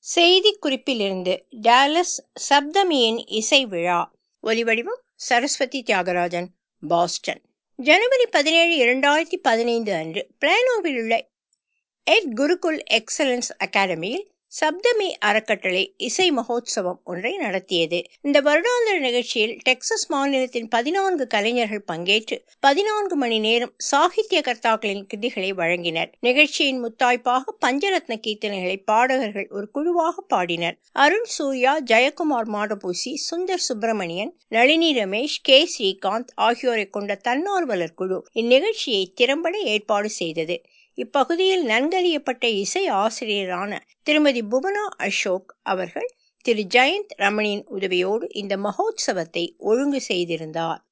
செய்திக் குறிப்பிலிருந்து டாலஸ் சப்தமியின் இசை விழா ஒலிவடிவம் சரஸ்வதி தியாகராஜன் பாஸ்டன் ஜனவரி பதினேழு இரண்டாயிரத்தி பதினைந்து அன்று பிளானோவில் உள்ள எட் குருகுல் எக்ஸலன்ஸ் அகாடமியில் சப்தமி அறக்கட்டளை இசை மகோத்சவம் ஒன்றை நடத்தியது இந்த வருடாந்திர நிகழ்ச்சியில் டெக்சஸ் மாநிலத்தின் பதினான்கு கலைஞர்கள் பங்கேற்று பதினான்கு மணி நேரம் சாகித்ய கர்த்தாக்களின் கிருதிகளை வழங்கினர் நிகழ்ச்சியின் முத்தாய்ப்பாக பஞ்சரத்ன கீர்த்தனைகளை பாடகர்கள் ஒரு குழுவாக பாடினர் அருண் சூர்யா ஜெயக்குமார் மாடபூசி சுந்தர் சுப்பிரமணியன் நளினி ரமேஷ் கே ஸ்ரீகாந்த் ஆகியோரை கொண்ட தன்னார்வலர் குழு இந்நிகழ்ச்சியை திறம்பட ஏற்பாடு செய்தது இப்பகுதியில் நன்கறியப்பட்ட இசை ஆசிரியரான திருமதி புவனா அசோக் அவர்கள் திரு ஜெயந்த் ரமணியின் உதவியோடு இந்த மகோத்சவத்தை ஒழுங்கு செய்திருந்தார்